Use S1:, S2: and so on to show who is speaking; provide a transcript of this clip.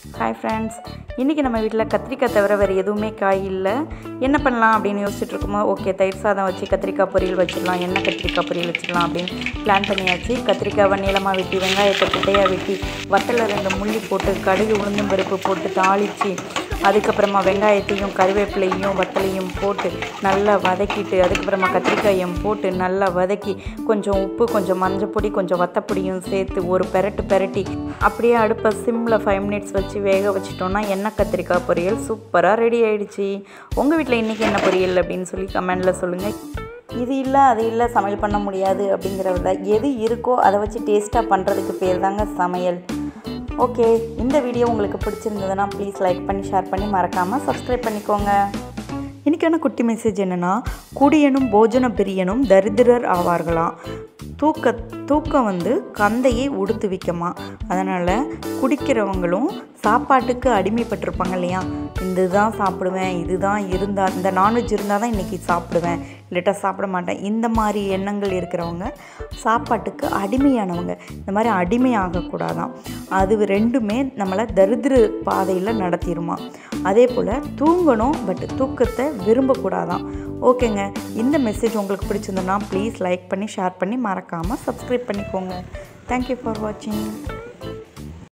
S1: hi friends இன்றைக்கி நம்ம வீட்டில் கத்திரிக்காய் தவிர வேறு எதுவுமே காய் இல்லை என்ன பண்ணலாம் அப்படின்னு யோசிச்சுட்டு இருக்குமோ ஓகே தயிர் சாதம் வச்சு கத்திரிக்காய் பொரியல் வச்சிடலாம் என்ன கத்திரிக்காய் பொரியல் வச்சிடலாம் அப்படின்னு பிளான் பண்ணியாச்சு கத்திரிக்காவை நீளமாக வெட்டி வெங்காயத்தை குட்டையாக வெட்டி வத்தலில் ரெண்டு முள்ளி போட்டு கடுகு உளுந்தும் பருப்பு போட்டு தாளித்து அதுக்கப்புறமா வெங்காயத்தையும் கருவேப்பிலையும் வத்தலையும் போட்டு நல்லா வதக்கிட்டு அதுக்கப்புறமா கத்திரிக்காயும் போட்டு நல்லா வதக்கி கொஞ்சம் உப்பு கொஞ்சம் மஞ்சள் பொடி கொஞ்சம் வத்தப்பொடியும் சேர்த்து ஒரு பெரட்டு பெரட்டி அப்படியே அடுப்பை சிம்மில் ஃபைவ் மினிட்ஸ் வச்சு வேக வச்சிட்டோன்னா எண்ணெய் கத்திரிக்காய் பொரியல் சூப்பராக ரெடி ஆயிடுச்சு உங்கள் வீட்டில் இன்றைக்கி என்ன பொரியல் அப்படின்னு சொல்லி கமெண்டில் சொல்லுங்கள் இது இல்லை அது இல்லை சமையல் பண்ண முடியாது அப்படிங்கிறத எது இருக்கோ அதை வச்சு டேஸ்ட்டாக பண்ணுறதுக்கு பேர் தாங்க சமையல் ஓகே இந்த வீடியோ உங்களுக்கு பிடிச்சிருந்ததுன்னா ப்ளீஸ் லைக் பண்ணி ஷேர் பண்ணி மறக்காமல் சப்ஸ்கிரைப் பண்ணிக்கோங்க இன்றைக்கான குட்டி மெசேஜ் என்னென்னா குடியனும் போஜன பிரியனும் தரித்திரர் ஆவார்களாம் தூக்க தூக்கம் வந்து கந்தையை உடுத்து வைக்குமா அதனால் குடிக்கிறவங்களும் சாப்பாட்டுக்கு அடிமைப்பட்டிருப்பாங்க இல்லையா இதுதான் சாப்பிடுவேன் இதுதான் இருந்தால் இந்த நான்வெஜ் இருந்தால் தான் இன்றைக்கி சாப்பிடுவேன் இல்லாட்டா சாப்பிட மாட்டேன் இந்த மாதிரி எண்ணங்கள் இருக்கிறவங்க சாப்பாட்டுக்கு அடிமையானவங்க இந்த மாதிரி அடிமை ஆகக்கூடாதான் அது ரெண்டுமே நம்மளை தரித்திர பாதையில் நடத்திடுமா அதே போல் தூங்கணும் பட் தூக்கத்தை விரும்பக்கூடாதான் ஓகேங்க இந்த மெசேஜ் உங்களுக்கு பிடிச்சிருந்ததுன்னா ப்ளீஸ் லைக் பண்ணி ஷேர் பண்ணி மறக்காமல் சப்ஸ்கிரைப் பண்ணிக்கோங்க தேங்க்யூ ஃபார் வாட்சிங்